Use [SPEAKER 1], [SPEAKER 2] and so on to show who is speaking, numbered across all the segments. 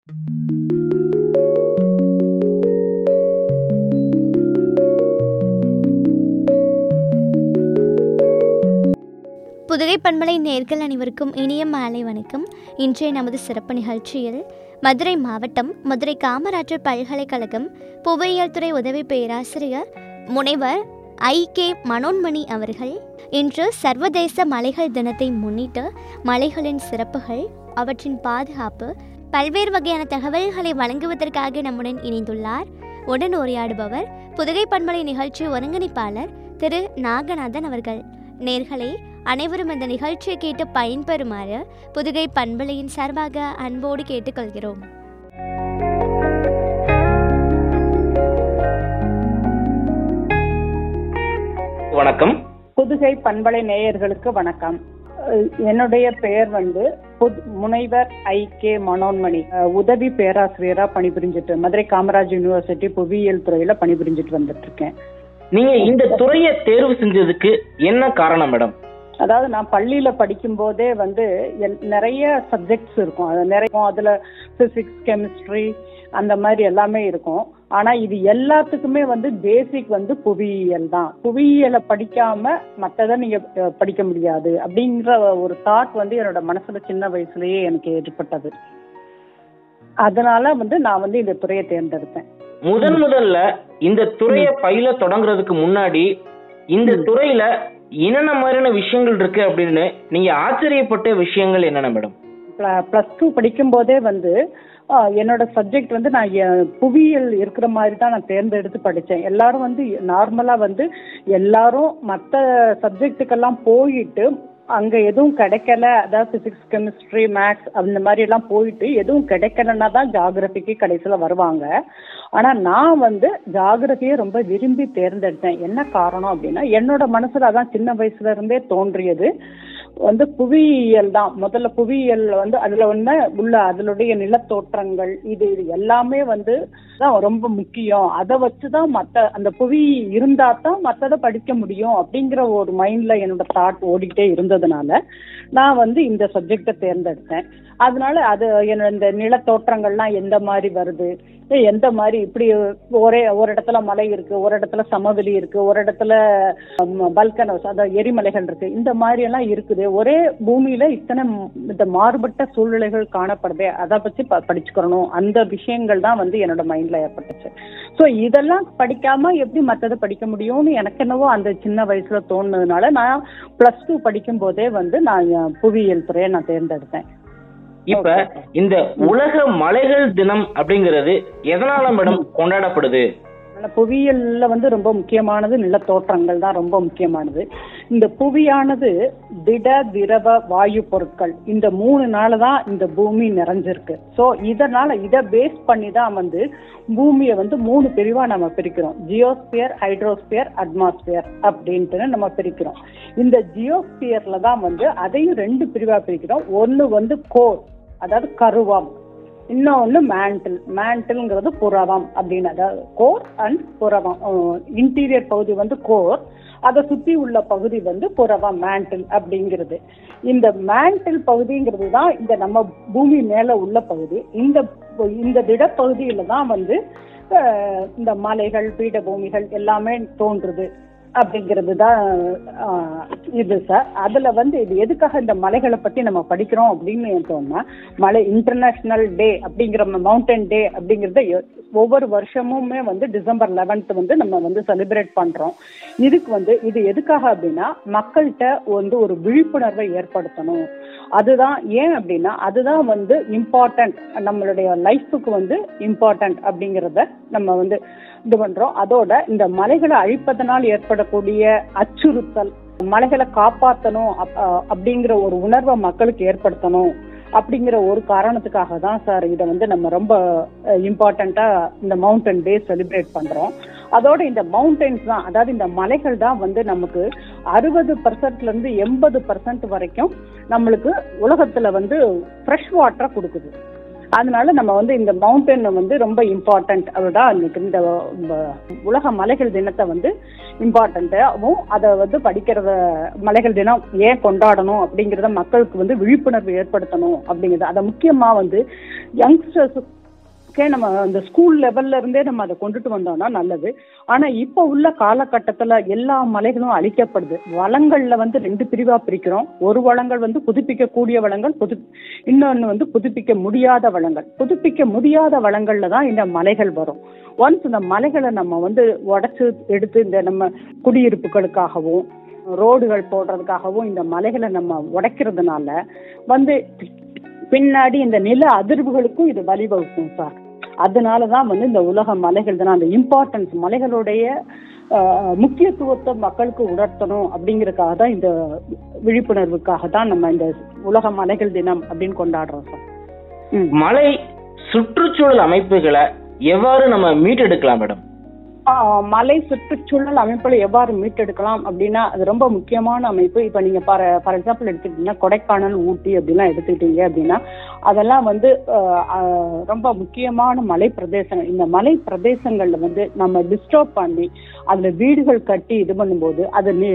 [SPEAKER 1] புதுகை பண்பலை நேர்கள் அனைவருக்கும் இனிய மாலை வணக்கம் இன்றைய நமது சிறப்பு நிகழ்ச்சியில் மதுரை மாவட்டம் மதுரை காமராஜர் பல்கலைக்கழகம் புவியியல் துறை உதவி பேராசிரியர் முனைவர் ஐ கே மனோன்மணி அவர்கள் இன்று சர்வதேச மலைகள் தினத்தை முன்னிட்டு மலைகளின் சிறப்புகள் அவற்றின் பாதுகாப்பு பல்வேறு வகையான தகவல்களை வழங்குவதற்காக நம்முடன் இணைந்துள்ளார் உடன் உரையாடுபவர் புதுகை பண்பலை நிகழ்ச்சி ஒருங்கிணைப்பாளர் திரு நாகநாதன் அவர்கள் நேர்களே அனைவரும் இந்த நிகழ்ச்சியை கேட்டு பயன்பெறுமாறு புதுகை பண்பலையின் சார்பாக அன்போடு கேட்டுக்கொள்கிறோம்
[SPEAKER 2] வணக்கம்
[SPEAKER 3] புதுகை பண்பலை நேயர்களுக்கு வணக்கம் அஹ் என்னுடைய பெயர் வந்து புத்- முனைவர் ஐ கே மனோன்மணி அஹ் உதவி பேராசிரியரா பணிபுரிஞ்சிட்டு மதுரை காமராஜ் யூனிவர்சிட்டி புவியியல் துறையில பணிபுரிஞ்சிட்டு வந்துட்டு இருக்கேன்
[SPEAKER 2] நீங்க இந்த துறையை தேர்வு செஞ்சதுக்கு என்ன காரணம் மேடம்
[SPEAKER 3] அதாவது நான் பள்ளியில படிக்கும் போதே வந்து எல்- நிறைய சப்ஜெக்ட்ஸ் இருக்கும் அது நிறைய அதுல பிசிக்ஸ் கெமிஸ்ட்ரி அந்த மாதிரி எல்லாமே இருக்கும் ஆனா இது எல்லாத்துக்குமே வந்து பேசிக் வந்து புவியியல் தான் புவியியலை படிக்காம மற்றதை நீங்க அஹ், படிக்க முடியாது அப்படிங்கிற ஒரு தாட் வந்து என்னோட மனசுல சின்ன வயசுலயே எனக்கு ஏற்பட்டது அதனால வந்து நான் வந்து இந்த துறையை தேர்ந்தெடுத்தேன்
[SPEAKER 2] முதன் முதல்ல இந்த துறையை பயில தொடங்குறதுக்கு முன்னாடி இந்த துறையில என்னென்ன மாதிரியான விஷயங்கள் இருக்கு அப்படின்னு நீங்க ஆச்சரியப்பட்ட விஷயங்கள் என்னென்ன மேடம்
[SPEAKER 3] ப்ளஸ் டூ படிக்கும் போதே வந்து ஆஹ், என்னோட சப்ஜெக்ட் வந்து நான் எ- புவியியல் இருக்கிற மாதிரி தான் நான் தேர்ந்தெடுத்து படித்தேன் எல்லாரும் வந்து நார்மலாக வந்து எல்லாரும் மற்ற சப்ஜெக்ட்டுக்கெல்லாம் போயிட்டு அங்கே எதுவும் கிடைக்கல அதாவது ஃபிசிக்ஸ் கெமிஸ்ட்ரி மேக்ஸ் அந்த மாதிரி எல்லாம் போயிட்டு எதுவும் கிடைக்கலன்னா தான் ஜாகிரபிக்கு கடைசியில் வருவாங்க ஆனால் நான் வந்து ஜாகிரபியை ரொம்ப விரும்பி தேர்ந்தெடுத்தேன் என்ன காரணம் அப்படின்னா என்னோட மனசில் அதான் சின்ன வயசுல இருந்தே தோன்றியது வந்து புவியியல் தான் முதல்ல புவியியல் வந்து அதுல வந்து உள்ள அதனுடைய நிலத்தோற்றங்கள் இது இது எல்லாமே வந்து தான் ரொம்ப முக்கியம் அதை வச்சு தான் மற்ற அந்த புவி இருந்தா தான் மற்றதை படிக்க முடியும் அப்படிங்கிற ஒரு மைண்ட்ல என்னோட தாட் ஓடிக்கிட்டே இருந்ததுனால நான் வந்து இந்த சப்ஜெக்டை தேர்ந்தெடுத்தேன் அதனால அது என்னோட இந்த நிலத்தோற்றங்கள்லாம் எந்த மாதிரி வருது எந்த மாதிரி இப்படி ஒரே ஒரு இடத்துல மலை இருக்கு ஒரு இடத்துல சமவெளி இருக்கு ஒரு இடத்துல பல்கனோஸ் அதாவது எரிமலைகள் இருக்கு இந்த மாதிரி எல்லாம் இருக்குது ஒரே பூமியில இத்தனை ம்- இந்த மாறுபட்ட சூழ்நிலைகள் காணப்படுதே அதை பத்தி ப- படிச்சுக்கிறணும் அந்த விஷயங்கள் தான் வந்து என்னோட மைண்ட்ல ஏற்பட்டுச்சு ஸோ இதெல்லாம் படிக்காம எப்படி மற்றதை படிக்க முடியும்னு எனக்கு என்னவோ அந்த சின்ன வயசுல தோணுனதுனால நான் பிளஸ் டூ படிக்கும் போதே வந்து நான் என் புவியியல் துறையை நான் தேர்ந்தெடுத்தேன்
[SPEAKER 2] இப்ப இந்த உலக மலைகள் தினம் அப்படிங்கிறது எதனால மேடம் கொண்டாடப்படுது
[SPEAKER 3] ஆனா புவியியல்ல வந்து ரொம்ப முக்கியமானது நிலத்தோற்றங்கள் தான் ரொம்ப முக்கியமானது இந்த புவியானது திட திரவ வாயு பொருட்கள் இந்த மூணு நாள் தான் இந்த பூமி நிறைஞ்சிருக்கு ஸோ இதனால இதை பேஸ் பண்ணி தான் வந்து பூமியை வந்து மூணு பிரிவா நம்ம பிரிக்கிறோம் ஜியோஸ்பியர் ஹைட்ரோஸ்பியர் அட்மாஸ்பியர் அப்படின்ட்டு நம்ம பிரிக்கிறோம் இந்த ஜியோஸ்பியர்ல தான் வந்து அதையும் ரெண்டு பிரிவா பிரிக்கிறோம் ஒன்னு வந்து கோர் அதாவது கருவம் இன்னொன்னு மேண்டில் மேண்டில்ங்கிறது புறவம் அப்படின்னு அதாவது கோர் அண்ட் புறவம் இன்டீரியர் பகுதி வந்து கோர் அதை சுத்தி உள்ள பகுதி வந்து புறவம் மேண்டில் அப்படிங்கிறது இந்த மேண்டில் பகுதிங்கிறது தான் இந்த நம்ம பூமி மேல உள்ள பகுதி இந்த இந்த திடப்பகுதியில தான் வந்து அஹ், இந்த மலைகள் பீடபூமிகள் எல்லாமே தோன்றுது அப்படிங்கிறது தான் ஆஹ், இது சார் அதுல வந்து இது எதுக்காக இந்த மலைகளை பத்தி நம்ம படிக்கிறோம் அப்படின்னு தோணுனா மலை இன்டர்நேஷனல் டே அப்படிங்கிற மவுண்டன் டே அப்படிங்கறத எ- ஒவ்வொரு வருஷமுமே வந்து டிசம்பர் 11th வந்து நம்ம வந்து செலிப்ரேட் பண்றோம் இதுக்கு வந்து இது எதுக்காக அப்படின்னா மக்கள்கிட்ட வந்து ஒரு விழிப்புணர்வை ஏற்படுத்தணும் அதுதான் ஏன் அப்படின்னா அதுதான் வந்து இம்பார்ட்டன்ட் நம்மளுடைய லைஃபுக்கு வந்து இம்பார்ட்டன்ட் அப்படிங்கிறத நம்ம வந்து இது பண்றோம் அதோட இந்த மலைகளை அழிப்பதனால் ஏற்படக்கூடிய அச்சுறுத்தல் மலைகளை காப்பாற்றணும் அப்- அஹ் அப்படிங்கிற ஒரு உணர்வை மக்களுக்கு ஏற்படுத்தணும் அப்படிங்கிற ஒரு காரணத்துக்காக தான் சார் இதை வந்து நம்ம ரொம்ப இம்பார்ட்டண்டா இந்த மவுண்டன் டே செலிப்ரேட் பண்றோம் அதோட இந்த மவுண்டன்ஸ் தான் அதாவது இந்த மலைகள் தான் வந்து நமக்கு அறுபது பர்சன்ட்ல இருந்து எண்பது பர்சன்ட் வரைக்கும் நம்மளுக்கு உலகத்துல வந்து ஃப்ரெஷ் வாட்டரை கொடுக்குது அதனால நம்ம வந்து இந்த மவுண்டன் வந்து ரொம்ப இம்பார்ட்டன்ட் அதுதான் இன்னைக்கு இந்த இந்த உலக மலைகள் தினத்தை வந்து இம்பார்ட்டண்ட்டாகவும் அதை வந்து படிக்கிறத மலைகள் தினம் ஏன் கொண்டாடணும் அப்படிங்கிறத மக்களுக்கு வந்து விழிப்புணர்வு ஏற்படுத்தணும் அப்படிங்கிறது அதை முக்கியமா வந்து யங்ஸ்டர்ஸ் ஓகே நம்ம அந்த ஸ்கூல் லெவல்ல இருந்தே நம்ம அதை கொண்டுட்டு வந்தோம்னா நல்லது ஆனா இப்ப உள்ள காலகட்டத்துல எல்லா மலைகளும் அழிக்கப்படுது வளங்கள்ல வந்து ரெண்டு பிரிவா பிரிக்கிறோம் ஒரு வளங்கள் வந்து புதுப்பிக்கக்கூடிய வளங்கள் புது இன்னொன்னு வந்து புதுப்பிக்க முடியாத வளங்கள் புதுப்பிக்க முடியாத வளங்கள்ல தான் இந்த மலைகள் வரும் ஒன்ஸ் இந்த மலைகளை நம்ம வந்து உடைச்சு எடுத்து இந்த நம்ம குடியிருப்புகளுக்காகவும் ரோடுகள் போடுறதுக்காகவும் இந்த மலைகளை நம்ம உடைக்கிறதுனால வந்து பின்னாடி இந்த நில அதிர்வுகளுக்கும் இது வழிவகுக்கும் சார் அதனாலதான் வந்து இந்த உலக மலைகள் தான் அந்த இம்பார்ட்டன்ஸ் மலைகளுடைய ஆஹ், முக்கியத்துவத்தை மக்களுக்கு உணர்த்தணும் அப்படிங்கறதுக்காக தான் இந்த விழிப்புணர்வுக்காக தான் நம்ம இந்த உலக மலைகள் தினம் அப்படின்னு கொண்டாடுறோம் சார் ம்.
[SPEAKER 2] மலை சுற்றுச்சூழல் அமைப்புகளை எவ்வாறு நம்ம மீட்டெடுக்கலாம் மேடம்
[SPEAKER 3] ஆஹ் மலை சுற்றுச்சூழல் அமைப்புகளை எவ்வாறு மீட்டெடுக்கலாம் அப்படின்னா அது ரொம்ப முக்கியமான அமைப்பு இப்போ நீங்க ஃபார் ஃபார் எக்ஸாம்பிள் எடுத்துக்கிட்டீங்கன்னா கொடைக்கானல் ஊட்டி அப்படிலாம் எடுத்துக்கிட்டீங்க அப்படின்னா அதெல்லாம் வந்து ஆஹ் ஆஹ் ரொம்ப முக்கியமான மலை பிரதேசங்கள் இந்த மலை பிரதேசங்கள்ல வந்து நம்ம டிஸ்டர்ப் பண்ணி அதுல வீடுகள் கட்டி இது பண்ணும்போது அது நி-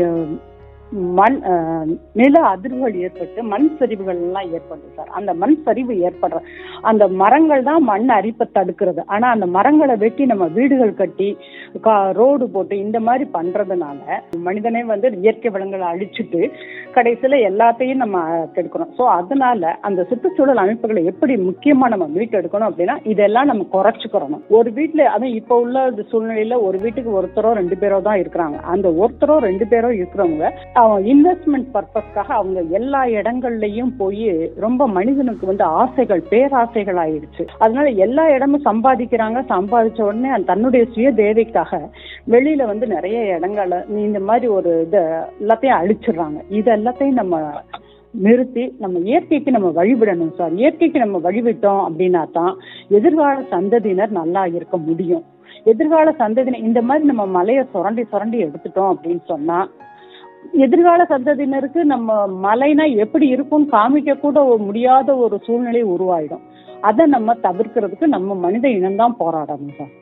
[SPEAKER 3] மண் ஆஹ் நில அதிர்வுகள் ஏற்பட்டு மண் சரிவுகள் எல்லாம் ஏற்படுது சார் அந்த மண் சரிவு ஏற்படுற அந்த மரங்கள் தான் மண் அரிப்பை தடுக்கிறது ஆனா அந்த மரங்களை வெட்டி நம்ம வீடுகள் கட்டி ரோடு போட்டு இந்த மாதிரி பண்றதுனால மனிதனே வந்து இயற்கை வளங்களை அழிச்சிட்டு கடைசியில எல்லாத்தையும் நம்ம கெடுக்கிறோம் ஸோ அதனால அந்த சுற்றுச்சூழல் அமைப்புகளை எப்படி முக்கியமா நம்ம மீட்டெடுக்கணும் அப்படின்னா இதெல்லாம் நம்ம குறைச்சிக்கிறணும் ஒரு வீட்டுல அதுவும் இப்போ உள்ள இது சூழ்நிலையில ஒரு வீட்டுக்கு ஒருத்தரோ ரெண்டு பேரோ தான் இருக்கிறாங்க அந்த ஒருத்தரோ ரெண்டு பேரோ இருக்கிறவங்க அவன் இன்வெஸ்ட்மெண்ட் பர்பஸ்க்காக அவங்க எல்லா இடங்கள்லயும் போய் ரொம்ப மனிதனுக்கு வந்து ஆசைகள் பேராசைகள் ஆயிடுச்சு அதனால எல்லா இடமும் சம்பாதிக்கிறாங்க சம்பாதிச்ச உடனே அந்த தன்னுடைய சுய தேவைக்காக வெளியில வந்து நிறைய இடங்களை நீ இந்த மாதிரி ஒரு இதை எல்லாத்தையும் அழிச்சிடுறாங்க இது எல்லாத்தையும் நம்ம நிறுத்தி நம்ம இயற்கைக்கு நம்ம வழிவிடணும் சார் இயற்கைக்கு நம்ம வழிவிட்டோம் அப்படின்னா தான் எதிர்கால சந்ததியினர் நல்லா இருக்க முடியும் எதிர்கால சந்ததியினர் இந்த மாதிரி நம்ம மலையை சுரண்டி சுரண்டி எடுத்துட்டோம் அப்படின்னு சொன்னா எதிர்கால சந்ததியினருக்கு நம்ம மலைனா எப்படி இருக்கும்னு காமிக்க கூட ஒரு முடியாத ஒரு சூழ்நிலை உருவாயிடும் அதை நம்ம தவிர்க்கிறதுக்கு நம்ம மனித இனம்தான் போராடணும் சார்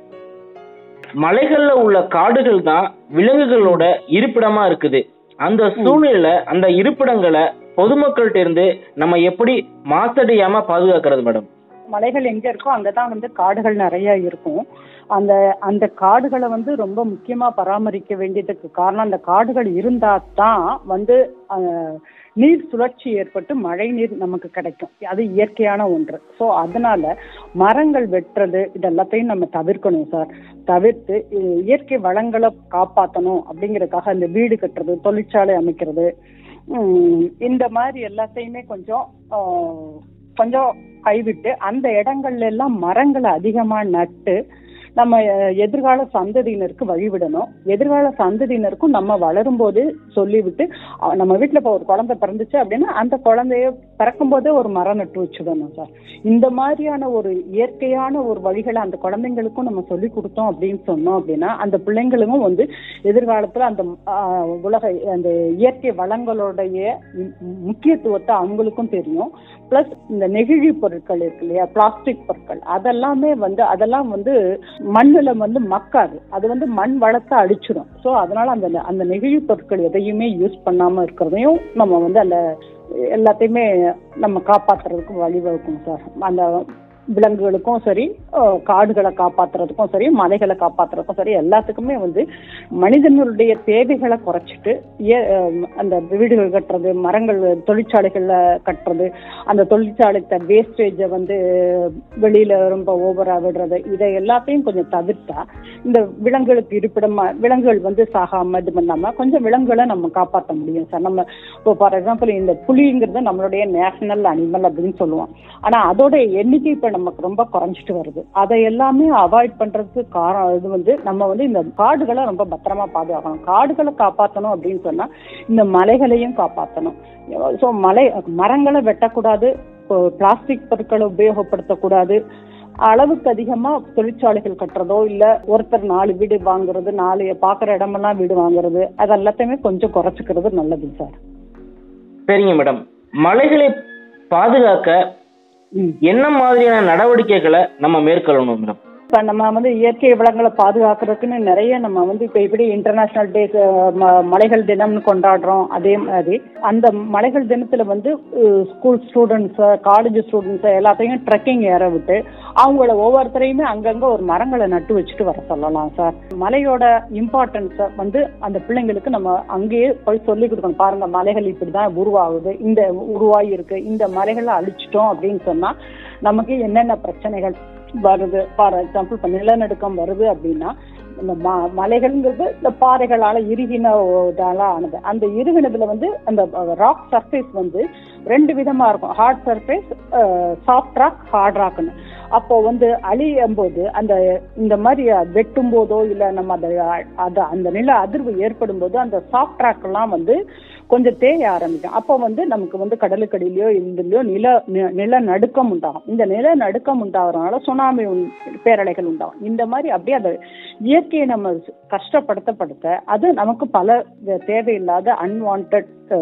[SPEAKER 2] மலைகள்ல உள்ள காடுகள் தான் விலங்குகளோட இருப்பிடமா இருக்குது அந்த சூழ்நிலையில அந்த இருப்பிடங்களை பொதுமக்கள்கிட்ட இருந்து நம்ம எப்படி மாசடையாம பாதுகாக்கிறது மேடம்
[SPEAKER 3] மலைகள் எங்க இருக்கோ அங்கதான் வந்து காடுகள் நிறைய இருக்கும் அந்த அந்த காடுகளை வந்து ரொம்ப முக்கியமா பராமரிக்க வேண்டியதுக்கு காரணம் அந்த காடுகள் இருந்தா தான் வந்து அஹ், நீர் சுழற்சி ஏற்பட்டு மழை நீர் நமக்கு கிடைக்கும் அது இயற்கையான ஒன்று ஸோ அதனால மரங்கள் வெட்டுறது இதெல்லாத்தையும் நம்ம தவிர்க்கணும் சார் தவிர்த்து இ- இயற்கை வளங்களை காப்பாற்றணும் அப்படிங்கறதுக்காக இந்த வீடு கட்டுறது தொழிற்சாலை அமைக்கிறது உம், இந்த மாதிரி எல்லாத்தையுமே கொஞ்சம் ஆஹ், கொஞ்சம் கைவிட்டு அந்த இடங்கள்ல எல்லாம் மரங்களை அதிகமா நட்டு நம்ம அஹ், எதிர்கால சந்ததியினருக்கு வழிவிடணும் எதிர்கால சந்ததியினருக்கும் நம்ம வளரும்போது சொல்லிவிட்டு அஹ், நம்ம வீட்டுல இப்போ ஒரு குழந்தை பிறந்துச்சு அப்படின்னா அந்த குழந்தைய பிறக்கும் போதே ஒரு மரம் நட்டு வச்சுடணும் சார் இந்த மாதிரியான ஒரு இயற்கையான ஒரு வழிகளை அந்த குழந்தைங்களுக்கும் நம்ம சொல்லி கொடுத்தோம் அப்படின்னு சொன்னோம் அப்படின்னா அந்த பிள்ளைங்களும் வந்து எதிர்காலத்துல அந்த ஆஹ், உலக அந்த இயற்கை வளங்களுடைய மு- முக்கியத்துவத்தை அவங்களுக்கும் தெரியும் பிளஸ் இந்த நெகிழி பொருட்கள் இருக்கு இல்லையா பிளாஸ்டிக் பொருட்கள் அதெல்லாமே வந்து அதெல்லாம் வந்து மண்ணுல வந்து மக்காது அது வந்து மண் வளத்தை அடிச்சிடும் ஸோ அதனால அந்த அந்த நெகிழி பொருட்கள் எதையுமே யூஸ் பண்ணாம இருக்கிறதையும் நம்ம வந்து அந்த எல்லாத்தையுமே நம்ம காப்பாத்துறதுக்கு வழிவகுக்கும் சார் அந்த விலங்குகளுக்கும் சரி அஹ், காடுகளை காப்பாத்துறதுக்கும் சரி மலைகளை காப்பாத்துறதுக்கும் சரி எல்லாத்துக்குமே வந்து மனிதனுடைய தேவைகளை குறைச்சிட்டு ஏ- அஹ், அந்த வீடுகள் கட்டுறது மரங்கள் தொழிற்சாலைகள்ல கட்டுறது அந்த தொழிற்சாலை வேஸ்டேஜை வந்து வெளியில ரொம்ப ஓவரா விடுறது இதை எல்லாத்தையும் கொஞ்சம் தவிர்த்தா இந்த விலங்குகளுக்கு இருப்பிடமா விலங்குகள் வந்து சாகாம இது பண்ணாம கொஞ்சம் விலங்குகளை நம்ம காப்பாற்ற முடியும் சார் நம்ம இப்போ ஃபார் எக்ஸாம்பிள் இந்த புலிங்கிறது நம்மளுடைய நேஷனல் அனிமல் அப்படின்னு சொல்லுவோம் ஆனா அதோட எண்ணிக்கை இப்ப நமக்கு ரொம்ப குறைஞ்சிட்டு வருது அதை எல்லாமே அவாய்ட் பண்றதுக்கு காரணம் இது வந்து நம்ம வந்து இந்த காடுகளை ரொம்ப பத்திரமா பாதுகாக்கணும் காடுகளை காப்பாற்றணும் அப்படின்னு சொன்னா இந்த மலைகளையும் காப்பாற்றணும் ஸோ மலை மரங்களை வெட்டக்கூடாது பிளாஸ்டிக் பொருட்களை உபயோகப்படுத்தக்கூடாது அளவுக்கு அதிகமா தொழிற்சாலைகள் கட்டுறதோ இல்ல ஒருத்தர் நாலு வீடு வாங்குறது நாலு பாக்குற இடமெல்லாம் வீடு வாங்குறது அது எல்லாத்தையுமே கொஞ்சம் குறைச்சிக்கிறது நல்லது சார்
[SPEAKER 2] சரிங்க மேடம் மலைகளை பாதுகாக்க
[SPEAKER 3] ம்.
[SPEAKER 2] என்ன மாதிரியான நடவடிக்கைகளை நம்ம மேற்கொள்ளணும் மேடம்
[SPEAKER 3] இப்ப நம்ம வந்து இயற்கை வளங்களை பாதுகாக்கிறதுக்குன்னு நிறைய நம்ம வந்து இப்ப இப்படி இன்டர்நேஷனல் டேஸ் மலைகள் தினம்னு கொண்டாடுறோம் அதே மாதிரி அந்த மலைகள் தினத்துல வந்து ஸ்கூல் ஸ்டூடெண்ட்ஸ் காலேஜ் ஸ்டூடெண்ட்ஸ் எல்லாத்தையும் ட்ரெக்கிங் ஏற விட்டு அவங்கள ஒவ்வொருத்தரையுமே அங்கங்க ஒரு மரங்களை நட்டு வச்சுட்டு வர சொல்லலாம் சார் மலையோட இம்பார்ட்டன்ஸை வந்து அந்த பிள்ளைங்களுக்கு நம்ம அங்கேயே போய் சொல்லி கொடுக்கணும் பாருங்க மலைகள் இப்படிதான் உருவாகுது இந்த உருவாகி இருக்கு இந்த மலைகளை அழிச்சிட்டோம் அப்படின்னு சொன்னா நமக்கு என்னென்ன பிரச்சனைகள் வருது ஃபார் எக்ஸாம்பிள் இப்போ நிலநடுக்கம் வருது அப்படின்னா இந்த ம மலைகள்ங்கிறது இந்த பாறைகளால இறுகின இதால ஆனது அந்த இறுகினதுல வந்து அந்த ராக் சர்ஃபேஸ் வந்து ரெண்டு விதமா இருக்கும் hard surface soft rock hard ராக்னு அப்போ வந்து அழியும் போது அந்த இந்த மாதிரி வெட்டும் போதோ இல்ல நம்ம அதை அது அந்த நில அதிர்வு ஏற்படும் போது அந்த சாஃப்ட் ராக் எல்லாம் வந்து கொஞ்சம் தேய ஆரம்பிக்கும் அப்போ வந்து நமக்கு வந்து கடலுக்கடியிலயோ இதுலயோ நில நி- நிலநடுக்கம் உண்டாகும் இந்த நிலநடுக்கம் உண்டாகிறதுனால சுனாமி உண்- பேரலைகள் உண்டாகும் இந்த மாதிரி அப்படியே அந்த இயற்கையை நம்ம கஷ்டப்படுத்தப்படுத்த அது நமக்கு பல தேவையில்லாத அன்வான்ட்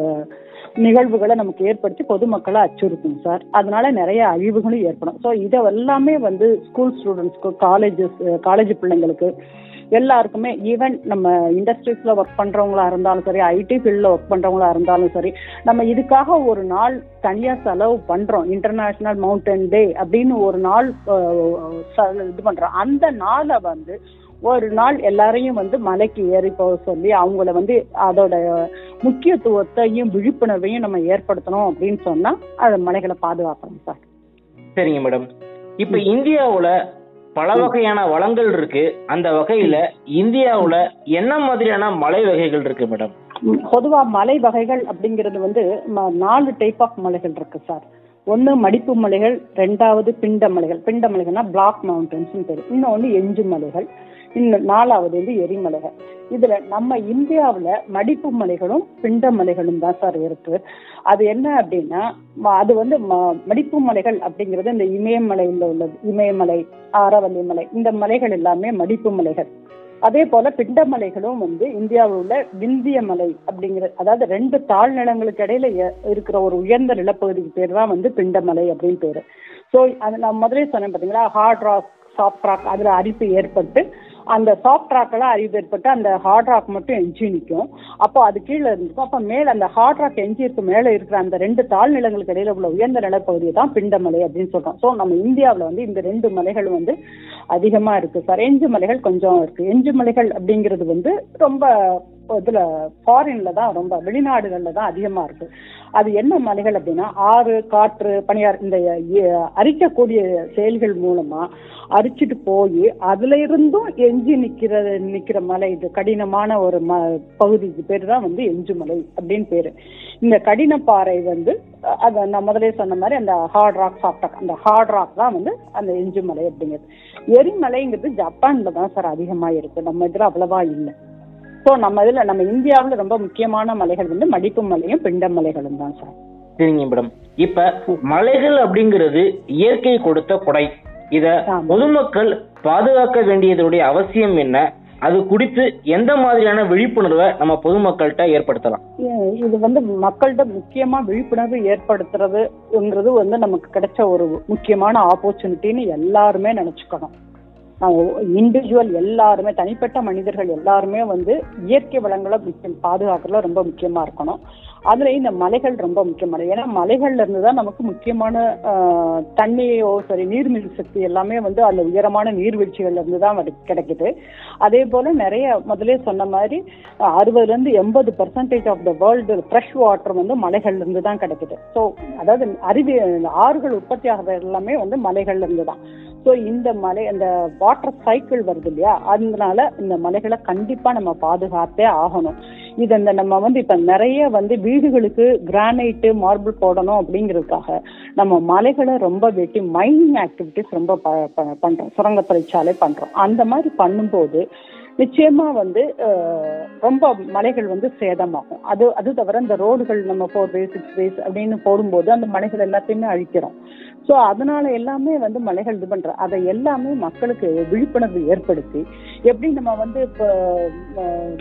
[SPEAKER 3] நிகழ்வுகளை நமக்கு ஏற்படுத்தி பொதுமக்களை அச்சுறுத்தும் சார் அதனால நிறைய அழிவுகளும் ஏற்படும் ஸோ இதை எல்லாமே வந்து ஸ்கூல் ஸ்டூடெண்ட்ஸ்க்கு காலேஜஸ் காலேஜ் பிள்ளைங்களுக்கு எல்லாருக்குமே ஈவன் நம்ம இண்டஸ்ட்ரீஸ்ல ஒர்க் பண்றவங்களா இருந்தாலும் சரி ஐடி ஃபீல்ட்ல ஒர்க் பண்றவங்களா இருந்தாலும் சரி நம்ம இதுக்காக ஒரு நாள் தனியா செலவு பண்றோம் இன்டர்நேஷனல் மவுண்டன் டே அப்படின்னு ஒரு நாள் அஹ், ச- இது பண்றோம் அந்த நாளை வந்து ஒரு நாள் எல்லாரையும் வந்து மலைக்கு ஏறி போக சொல்லி அவங்கள வந்து அதோட முக்கியத்துவத்தையும் விழிப்புணர்வையும் நம்ம ஏற்படுத்தணும் அப்படின்னு சொன்னா அது மலைகளை பாதுகாக்கணும் சார்
[SPEAKER 2] சரிங்க மேடம் இப்ப இந்தியாவுல பல வகையான வளங்கள் இருக்கு அந்த வகையில இந்தியாவுல என்ன மாதிரியான மலை வகைகள் இருக்கு மேடம்
[SPEAKER 3] ம், பொதுவா மலை வகைகள் அப்படிங்கிறது வந்து ம- நாலு டைப் ஆஃப் மலைகள் இருக்கு சார் ஒன்னு மடிப்பு மலைகள் ரெண்டாவது பிண்ட மலைகள் பிண்ட மலைகள்னா பிளாக் மவுண்டன்ஸ் பேரு இன்னொன்னு எஞ்சு மலைகள் இன்னும் நாலாவது வந்து எரிமலைகள் இதுல நம்ம இந்தியாவுல மடிப்பு மலைகளும் பிண்ட மலைகளும் தான் சார் இருக்கு அது என்ன அப்படின்னா ம- அது வந்து ம- மடிப்பு மலைகள் அப்படிங்கிறது இந்த இமயமலையில் உள்ளது இமயமலை ஆரவல்லி மலை இந்த மலைகள் எல்லாமே மடிப்பு மலைகள் அதே போல பிண்டமலைகளும் வந்து இந்தியாவில் உள்ள விந்திய மலை அப்படிங்கிற அதாவது ரெண்டு தாழ்நிலங்களுக்கு இடையில எ- இருக்கிற ஒரு உயர்ந்த நிலப்பகுதிக்கு பேர் தான் வந்து பிண்டமலை அப்படின்னு பேரு ஸோ அது நான் முதலே சொன்னேன் பார்த்தீங்களா ஹார்ட் ராக் சாஃப்ட் ராக் அதுல அரிப்பு ஏற்பட்டு அந்த சாஃப்ட் ராக்கெல்லாம் அரிப்பு ஏற்பட்டு அந்த ஹார்ட் ராக் மட்டும் எஞ்சி நிற்கும் அப்போ அது கீழே இருந்திருக்கும் அப்போ மேல அந்த ஹார்ட் ராக் எஞ்சி இருக்கு மேலே இருக்கிற அந்த ரெண்டு தாழ்நிலங்களுக்கு இடையில உள்ள உயர்ந்த நிலப்பகுதியை தான் பிண்டமலை அப்படின்னு சொல்றோம் ஸோ நம்ம இந்தியாவில் வந்து இந்த ரெண்டு மலைகள் வந்து அதிகமா இருக்கு சார் எஞ்சு மலைகள் கொஞ்சம் இருக்கு எஞ்சு மலைகள் அப்படிங்கிறது வந்து ரொம்ப இதுல ஃபாரின்ல தான் ரொம்ப வெளிநாடுகள்ல தான் அதிகமா இருக்கு அது என்ன மலைகள் அப்படின்னா ஆறு காற்று பனியார் இந்த எ- அரிக்கக்கூடிய செயல்கள் மூலமா அரிச்சிட்டு போய் அதுல இருந்தும் எஞ்சி நிக்கிற நிக்கிற மலை இது கடினமான ஒரு ம பகுதிக்கு பேர் தான் வந்து எஞ்சு மலை அப்படின்னு பேரு இந்த கடின பாறை வந்து அஹ், அத நான் முதலே சொன்ன மாதிரி அந்த ஹார்ட் ராக் சாஃப்ட் அந்த ஹார்ட் ராக் தான் வந்து அந்த எஞ்சு மலை அப்படிங்கிறது எரிமலைங்கிறது ஜப்பான்ல தான் சார் அதிகமா இருக்கு நம்ம இதுல அவ்வளவா இல்லை ஸோ நம்ம இதுல நம்ம இந்தியாவுல ரொம்ப முக்கியமான மலைகள் வந்து மடிப்பு மலையும் பிண்ட மலைகளும் தான் சார்
[SPEAKER 2] சரிங்க மேடம் இப்ப மலைகள் அப்படிங்கிறது இயற்கை கொடுத்த கொடை இத
[SPEAKER 3] ஆமா.
[SPEAKER 2] பொதுமக்கள் பாதுகாக்க வேண்டியதுடைய அவசியம் என்ன அது குறித்து எந்த மாதிரியான விழிப்புணர்வை நம்ம பொதுமக்கள்கிட்ட ஏற்படுத்தலாம்
[SPEAKER 3] இ- இது வந்து மக்கள்கிட்ட முக்கியமா விழிப்புணர்வு ஏற்படுத்துறதுங்கிறது வந்து நமக்கு கிடைச்ச ஒரு முக்கியமான ஆப்பர்ச்சுனிட்டின்னு எல்லாருமே நினைச்சுக்கணும் இண்டிவிஜுவல் எல்லாருமே தனிப்பட்ட மனிதர்கள் எல்லாருமே வந்து இயற்கை வளங்களை முக்கியம் பாதுகாக்கிறதுல ரொம்ப முக்கியமா இருக்கணும் அதுல இந்த மலைகள் ரொம்ப முக்கியமானது ஏன்னா மலைகள்ல இருந்து தான் நமக்கு முக்கியமான ஆஹ், தண்ணியோ சரி நீர்மின் சக்தி எல்லாமே வந்து அந்த உயரமான நீர்வீழ்ச்சிகள்ல இருந்து தான் வரு- கிடைக்குது அதே போல நிறைய முதலே சொன்ன மாதிரி அஹ், அறுபதுல இருந்து எண்பது percentage of the world fresh water வந்து மலைகள்ல இருந்து தான் கிடைக்குது ஸோ அதாவது அருவி ஆறுகள் உற்பத்தி ஆகிறது எல்லாமே வந்து மலைகள்ல இருந்து தான் ஸோ இந்த மலை அந்த வாட்டர் சைக்கிள் வருது இல்லையா அதனால இந்த மலைகளை கண்டிப்பா நம்ம பாதுகாத்தே ஆகணும் இது இந்த நம்ம வந்து இப்ப நிறைய வந்து வீடுகளுக்கு கிரானைட்டு மார்பிள் போடணும் அப்படிங்கிறதுக்காக நம்ம மலைகளை ரொம்ப வெட்டி மைனிங் ஆக்டிவிட்டிஸ் ரொம்ப ப- ப- பண்றோம் சுரங்க தொழிற்சாலை பண்றோம் அந்த மாதிரி பண்ணும்போது நிச்சயமா வந்து அஹ், ரொம்ப மலைகள் வந்து சேதமாகும் அது அது தவிர இந்த ரோடுகள் நம்ம ஃபோர் வே சிக்ஸ் வேஸ் அப்படின்னு போடும்போது அந்த மலைகள் எல்லாத்தையுமே அழிக்கிறோம் ஸோ அதனால எல்லாமே வந்து மலைகள் இது பண்ற அதை எல்லாமே மக்களுக்கு விழிப்புணர்வு ஏற்படுத்தி எப்படி நம்ம வந்து இப்போ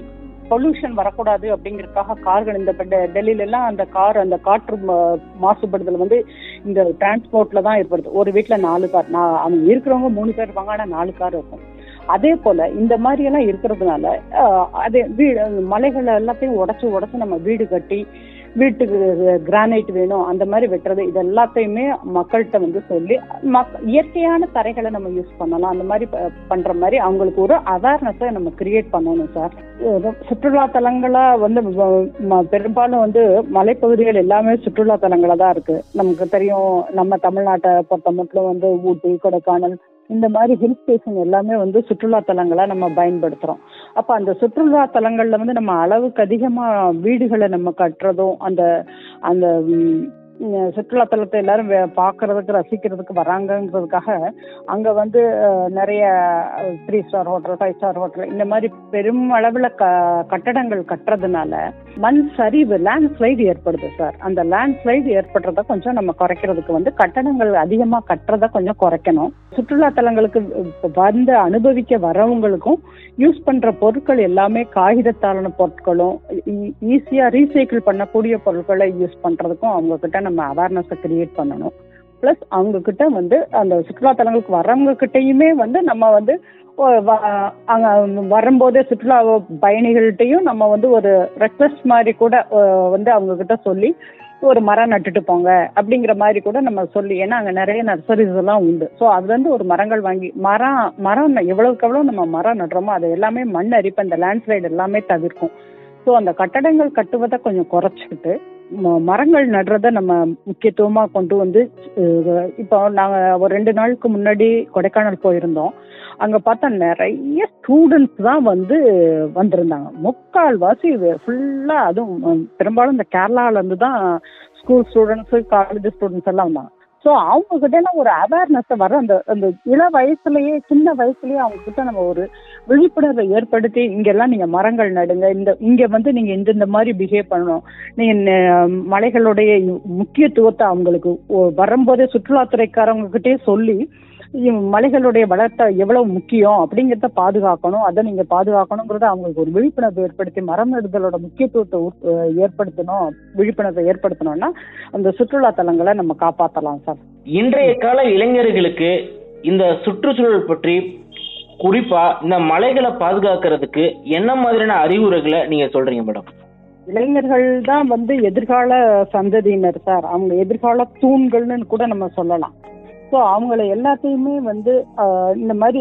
[SPEAKER 3] பொல்யூஷன் வரக்கூடாது அப்படிங்கறதுக்காக கார்கள் இந்த டெ- டெல்லியில எல்லாம் அந்த கார் அந்த காற்று ம- மாசுபடுதல் வந்து இந்த டிரான்ஸ்போர்ட்ல தான் ஏற்படுது ஒரு வீட்ல நாலு கார் நான் அவங்க இருக்கிறவங்க மூணு பேர் இருப்பாங்க ஆனா நாலு கார் இருக்கும் அதே போல இந்த மாதிரி எல்லாம் இருக்கிறதுனால ஆஹ், அதே வீடு மலைகளை எல்லாத்தையும் உடைச்சு உடைச்சு நம்ம வீடு கட்டி வீட்டுக்கு கிரானைட் வேணும் அந்த மாதிரி வெட்டுறது இது எல்லாத்தையுமே மக்கள்கிட்ட வந்து சொல்லி மக்- இயற்கையான தரைகளை நம்ம யூஸ் பண்ணலாம் அந்த மாதிரி ப- பண்ற மாதிரி அவங்களுக்கு ஒரு அவேர்னஸை நம்ம கிரியேட் பண்ணணும் சார் சுற்றுலா தலங்களா வந்து வ- ம- பெரும்பாலும் வந்து மலைப்பகுதிகள் எல்லாமே சுற்றுலா தலங்களா தான் இருக்கு நமக்கு தெரியும் நம்ம தமிழ்நாட்டை பொறுத்த மட்டும் வந்து ஊட்டி கொடைக்கானல் இந்த மாதிரி ஹில் ஸ்டேஷன் எல்லாமே வந்து சுற்றுலா தலங்களா நம்ம பயன்படுத்துறோம் அப்ப அந்த சுற்றுலா தலங்கள்ல வந்து நம்ம அளவுக்கு அதிகமா வீடுகளை நம்ம கட்டுறதும் அந்த அந்த ம், ம், சுற்றுலா தலத்தை எல்லாரும் வே- பார்க்கறதுக்கு ரசிக்கிறதுக்கு வராங்கங்கிறதுக்காக அங்க வந்து அஹ், நிறைய three star hotel five star hotel இந்த மாதிரி பெரும் அளவுல க கட்டடங்கள் கட்டுறதுனால மண் சரிவு லேண்ட் ஸ்லைடு ஏற்படுது சார் அந்த லேண்ட் ஸ்லைடு ஏற்படுறத கொஞ்சம் நம்ம குறைக்கிறதுக்கு வந்து கட்டடங்கள் அதிகமா கட்டுறத கொஞ்சம் குறைக்கணும் சுற்றுலா தலங்களுக்கு இப்ப வந்து அனுபவிக்க வரவங்களுக்கும் யூஸ் பண்ற பொருட்கள் எல்லாமே காகிதத்தாலான பொருட்களும் ஈஸியா ரீசைக்கிள் பண்ணக்கூடிய பொருட்களை யூஸ் பண்றதுக்கும் அவங்க கிட்ட நம்ம அவேர்னஸை கிரியேட் பண்ணணும் ப்ளஸ் அவங்க கிட்ட வந்து அந்த சுற்றுலா தலங்களுக்கு வரவங்க கிட்டயுமே வந்து நம்ம வந்து ஒ- வ- அங்க வரும்போதே சுற்றுலா பயணிகள்கிட்டயும் நம்ம வந்து ஒரு ரெக்வஸ்ட் மாதிரி கூட அஹ், வந்து அவங்க கிட்ட சொல்லி ஒரு மரம் நட்டுட்டு போங்க அப்படிங்கிற மாதிரி கூட நம்ம சொல்லி ஏன்னா அங்க நிறைய நர்சரிஸ் எல்லாம் உண்டு ஸோ அதுல இருந்து ஒரு மரங்கள் வாங்கி மரம் மரம் எவ்வளவுக்கு எவ்வளவு நம்ம மரம் நடுறோமோ அது எல்லாமே மண் அரிப்பு அந்த லேண்ட்ஸ்லைடு எல்லாமே தவிர்க்கும் ஸோ அந்த கட்டடங்கள் கட்டுவதை கொஞ்சம் குறைச்சிக்கிட்டு ம- மரங்கள் நடுறத நம்ம முக்கியத்துவமா கொண்டு வந்து அஹ், இப்போ நாங்க ஒரு ரெண்டு நாளுக்கு முன்னாடி கொடைக்கானல் போயிருந்தோம் அங்க பார்த்தா நிறைய ஸ்டூடெண்ட்ஸ் தான் வந்து வந்திருந்தாங்க முக்கால் வாசி ஃபுல்லா அதுவும் உம், பெரும்பாலும் இந்த கேரளால இருந்து தான் ஸ்கூல் ஸ்டூடெண்ட்ஸ் காலேஜ் ஸ்டூடெண்ட்ஸ் எல்லாம் வந்தாங்க ஸோ அவங்க கிட்ட எல்லாம் ஒரு அவேர்னஸ் வர அந்த அந்த இள வயசுலயே சின்ன வயசுலயே அவங்க கிட்ட நம்ம ஒரு விழிப்புணர்வை ஏற்படுத்தி இங்கெல்லாம் நீங்க மரங்கள் நடுங்க இந்த இங்க வந்து நீங்க இந்த இந்த மாதிரி பிஹேவ் பண்ணணும் நீங்க ந- மலைகளுடைய முக்கியத்துவத்தை அவங்களுக்கு ஒ- வரும்போதே சுற்றுலாத்துறைக்காரவங்க கிட்டே சொல்லி இவ் மலைகளுடைய வளர்த்த எவ்வளவு முக்கியம் அப்படிங்கிறத பாதுகாக்கணும் அதை நீங்க பாதுகாக்கணுங்கிறத அவங்களுக்கு ஒரு விழிப்புணர்வு ஏற்படுத்தி மரம் நடுதலோட முக்கியத்துவத்தை உட்- அஹ் ஏற்படுத்தணும் விழிப்புணர்வை ஏற்படுத்தணும்னா அந்த சுற்றுலா தலங்களை நம்ம காப்பாத்தலாம் சார்
[SPEAKER 2] இன்றைய கால இளைஞர்களுக்கு இந்த சுற்றுச்சூழல் பற்றி குறிப்பா இந்த மலைகளை பாதுகாக்கிறதுக்கு என்ன மாதிரியான அறிவுரைகளை நீங்க சொல்றீங்க மேடம்
[SPEAKER 3] இளைஞர்கள் தான் வந்து எதிர்கால சந்ததியினர் சார் அவங்க எதிர்கால தூண்கள்னு கூட நம்ம சொல்லலாம் ஸோ அவங்கள எல்லாத்தையுமே வந்து ஆஹ், இந்த மாதிரி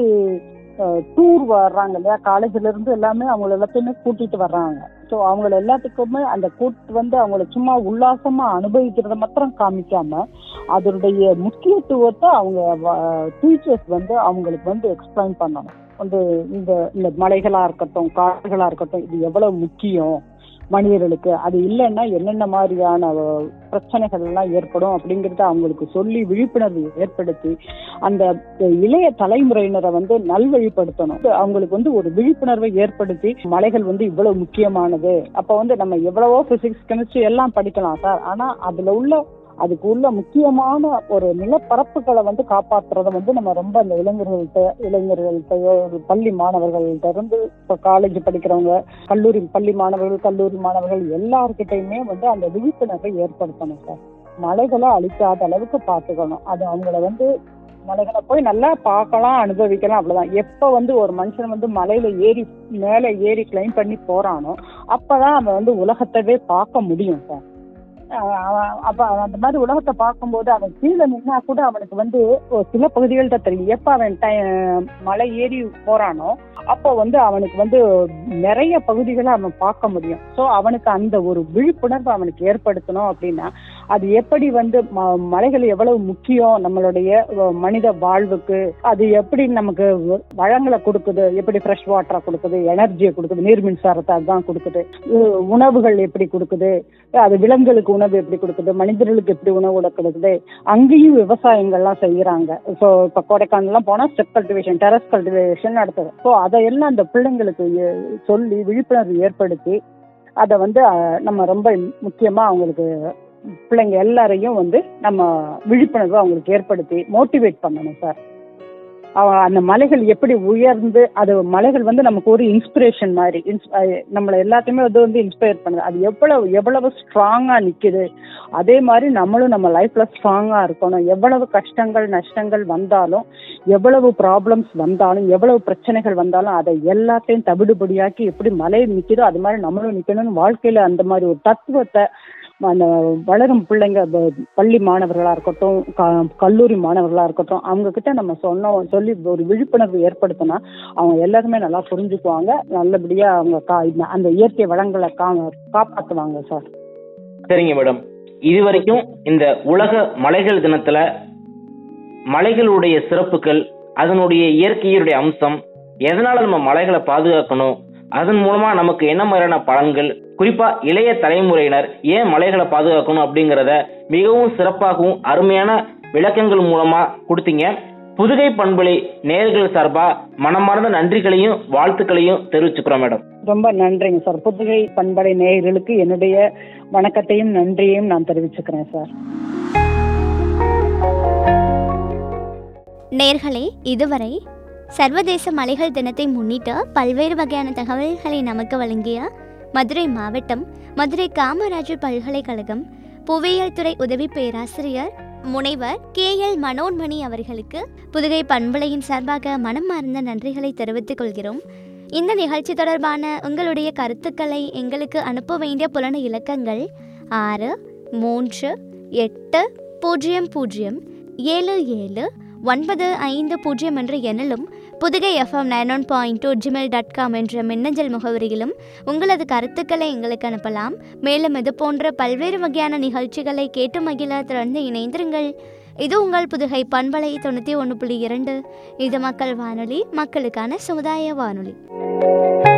[SPEAKER 3] டூர் வர்றாங்க இல்லையா காலேஜ்ல இருந்து எல்லாமே அவங்கள எல்லாத்தையுமே கூட்டிட்டு வர்றாங்க ஸோ அவங்கள எல்லாத்துக்குமே அந்த கூட்டு வந்து அவங்கள சும்மா உல்லாசமா அனுபவிக்கிறத மாத்திரம் காமிக்காம அதனுடைய முக்கியத்துவத்தை அவங்க டீச்சர்ஸ் வந்து அவங்களுக்கு வந்து எக்ஸ்பிளைன் பண்ணணும் வந்து இந்த இந்த மலைகளா இருக்கட்டும் காடுகளா இருக்கட்டும் இது எவ்வளவு முக்கியம் மனிதர்களுக்கு அது இல்லைன்னா என்னென்ன மாதிரியான அஹ், பிரச்சனைகள் எல்லாம் ஏற்படும் அப்படிங்கறத அவங்களுக்கு சொல்லி விழிப்புணர்வு ஏற்படுத்தி அந்த இளைய தலைமுறையினரை வந்து நல்வழிப்படுத்தணும் அவங்களுக்கு வந்து ஒரு விழிப்புணர்வை ஏற்படுத்தி மலைகள் வந்து இவ்வளவு முக்கியமானது அப்ப வந்து நம்ம எவ்வளவோ பிசிக்ஸ் கெமிஸ்ட்ரி எல்லாம் படிக்கலாம் சார் ஆனா அதுல உள்ள அதுக்கு உள்ள முக்கியமான ஒரு நிலப்பரப்புகளை வந்து காப்பாத்துறத வந்து நம்ம ரொம்ப அந்த இளைஞர்கள்ட்ட இளைஞர்கள்ட்டயோ ஒரு பள்ளி மாணவர்கள்ட்ட இருந்து இப்போ காலேஜ் படிக்கிறவங்க கல்லூரி பள்ளி மாணவர்கள் கல்லூரி மாணவர்கள் எல்லார்கிட்டயுமே வந்து அந்த விழிப்புணர்வை ஏற்படுத்தணும் சார் மலைகளை அழிக்காத அளவுக்கு பார்த்துக்கணும் அது அவங்கள வந்து மலைகளை போய் நல்லா பார்க்கலாம் அனுபவிக்கலாம் அவ்வளவுதான் எப்ப வந்து ஒரு மனுஷன் வந்து மலையில ஏறி மேலே ஏறி கிளைம் பண்ணி போறானோ அப்பதான் அவன் வந்து உலகத்தவே பார்க்க முடியும் சார் அஹ் அவன் அப்ப அவன் அந்த மாதிரி உலகத்தை பார்க்கும்போது அவன் கீழே நின்னா கூட அவனுக்கு வந்து ஒரு சில பகுதிகள்கிட்ட தெரியும் எப்ப அவன் டை- மலை ஏறி போறானோ அப்போ வந்து அவனுக்கு வந்து நிறைய பகுதிகளை அவன் பார்க்க முடியும் ஸோ அவனுக்கு அந்த ஒரு விழிப்புணர்வு அவனுக்கு ஏற்படுத்தணும் அப்படின்னா அது எப்படி வந்து ம- மலைகள் எவ்வளவு முக்கியம் நம்மளுடைய அஹ், மனித வாழ்வுக்கு அது எப்படி நமக்கு வளங்களை கொடுக்குது எப்படி ஃப்ரெஷ் வாட்டரை கொடுக்குது எனர்ஜியை கொடுக்குது நீர் மின்சாரத்தை அதுதான் கொடுக்குது உ- உணவுகள் எப்படி கொடுக்குது அது விலங்குகளுக்கு உணவு எப்படி கொடுக்குது மனிதர்களுக்கு எப்படி உணவு கொடுக்குது அங்கேயும் விவசாயங்கள்லாம் செய்யறாங்க ஸோ இப்போ கொடைக்கானல்லாம் போனா ஸ்டெப் கல்டிவேஷன் டெரஸ் கல்டிவேஷன் நடத்துது ஸோ அதையெல்லாம் அந்த பிள்ளைங்களுக்கு எ- சொல்லி விழிப்புணர்வு ஏற்படுத்தி அதை வந்து அஹ், நம்ம ரொம்ப முக்கியமா அவங்களுக்கு பிள்ளைங்க எல்லாரையும் வந்து நம்ம விழிப்புணர்வு அவங்களுக்கு ஏற்படுத்தி மோட்டிவேட் பண்ணணும் சார் அவ- அந்த மலைகள் எப்படி உயர்ந்து அது மலைகள் வந்து நமக்கு ஒரு இன்ஸ்பிரேஷன் மாதிரி இன்ஸ்- அஹ் நம்மள எல்லாத்தையுமே அது வந்து இன்ஸ்பயர் பண்ணுது அது எவ்வளவு எவ்வளவு ஸ்ட்ராங்கா நிக்குது அதே மாதிரி நம்மளும் நம்ம லைஃப்ல ஸ்ட்ராங்கா இருக்கணும் எவ்வளவு கஷ்டங்கள் நஷ்டங்கள் வந்தாலும் எவ்வளவு ப்ராப்ளம்ஸ் வந்தாலும் எவ்வளவு பிரச்சனைகள் வந்தாலும் அதை எல்லாத்தையும் தவிடுபடியாக்கி எப்படி மலை நிக்குதோ அது மாதிரி நம்மளும் நிக்கணும்னு வாழ்க்கையில அந்த மாதிரி ஒரு தத்துவத்தை அந்த வளரும் பிள்ளைங்க ப- பள்ளி மாணவர்களா இருக்கட்டும் க- கல்லூரி மாணவர்களா இருக்கட்டும் அவங்க கிட்ட நம்ம சொன்னோம் சொல்லி ஒரு விழிப்புணர்வு ஏற்படுத்தினா அவங்க எல்லாருமே நல்லா புரிஞ்சுக்குவாங்க நல்லபடியா அவங்க கா- இந்த- அந்த இயற்கை வளங்களை கா காப்பாத்துவாங்க சார்
[SPEAKER 2] சரிங்க மேடம் இது வரைக்கும் இந்த உலக மலைகள் தினத்துல மலைகளுடைய சிறப்புகள் அதனுடைய இயற்கையுடைய அம்சம் எதனால நம்ம மலைகளை பாதுகாக்கணும் அதன் மூலமா நமக்கு என்ன மாதிரியான பலன்கள் குறிப்பா இளைய தலைமுறையினர் ஏன் மலைகளை பாதுகாக்கணும் அப்படிங்கிறத மிகவும் சிறப்பாகவும் அருமையான விளக்கங்கள் மூலமா கொடுத்தீங்க புதுகை பண்பலை நேர்கள் சார்பா மனமார்ந்த நன்றிகளையும் வாழ்த்துக்களையும் தெரிவிச்சுக்கிறோம் மேடம்
[SPEAKER 3] ரொம்ப நன்றிங்க சார் புதுகை பண்படை நேயர்களுக்கு என்னுடைய வணக்கத்தையும் நன்றியையும் நான் தெரிவிச்சுக்கிறேன் சார்
[SPEAKER 1] நேர்களே இதுவரை சர்வதேச மலைகள் தினத்தை முன்னிட்டு பல்வேறு வகையான தகவல்களை நமக்கு வழங்கிய மதுரை மாவட்டம் மதுரை காமராஜர் பல்கலைக்கழகம் புவியியல் துறை உதவி பேராசிரியர் முனைவர் கே எல் மனோன்மணி அவர்களுக்கு புதுகை பண்பலையின் சார்பாக மனமார்ந்த நன்றிகளை தெரிவித்துக் கொள்கிறோம் இந்த நிகழ்ச்சி தொடர்பான உங்களுடைய கருத்துக்களை எங்களுக்கு அனுப்ப வேண்டிய புலன இலக்கங்கள் ஆறு மூன்று எட்டு பூஜ்ஜியம் பூஜ்ஜியம் ஏழு ஏழு ஒன்பது ஐந்து பூஜ்ஜியம் என்ற எண்ணிலும் Pudugai FM nine one point two Gmail dot com என்ற மின்னஞ்சல் முகவரியிலும் உங்களது கருத்துக்களை எங்களுக்கு அனுப்பலாம் மேலும் இது போன்ற பல்வேறு வகையான நிகழ்ச்சிகளை கேட்டு மகிழ தொடர்ந்து இணைந்திருங்கள் இது உங்கள் புதுகை பண்பலை தொண்ணூற்றி ஒன்று புள்ளி இரண்டு இது மக்கள் வானொலி மக்களுக்கான சமுதாய வானொலி